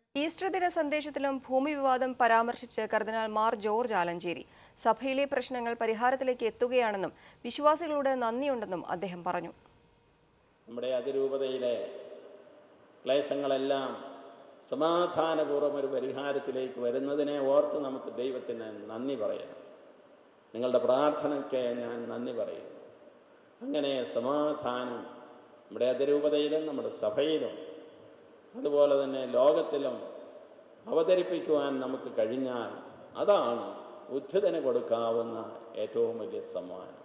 Easter ദിന സന്ദേശത്തിലും ഭൂമി വിവാദം പരാമർശിച്ച് കർദിനാൾ മാർ ജോർജ് ആലഞ്ചേരി സഭയിലെ പ്രശ്നങ്ങൾ പരിഹാരത്തിലേക്ക് എത്തുകയാണെന്നും വിശ്വാസികളോട് നന്ദിയുണ്ടെന്നും അദ്ദേഹം പറഞ്ഞു നമ്മുടെ അതിരൂപതയിലെ ക്ലേശങ്ങളെല്ലാം സമാധാനപൂർവ്വം ഒരു പരിഹാരത്തിലേക്ക് വരുന്നതിനെ ഓർത്ത് നമുക്ക് ദൈവത്തിന് നന്ദി പറയാം നിങ്ങളുടെ പ്രാർത്ഥനയ്ക്ക് ഞാൻ നന്ദി പറയുന്നു അങ്ങനെ സമാധാനം നമ്മുടെ അതിരൂപതയിലും നമ്മുടെ സഭയിലും അതുപോലെ തന്നെ ലോകത്തിലും അവതരിപ്പിക്കുവാൻ നമുക്ക് കഴിഞ്ഞാൽ അതാണ് ഉദ്ധിതന് കൊടുക്കാവുന്ന ഏറ്റവും വലിയ സമ്മാനം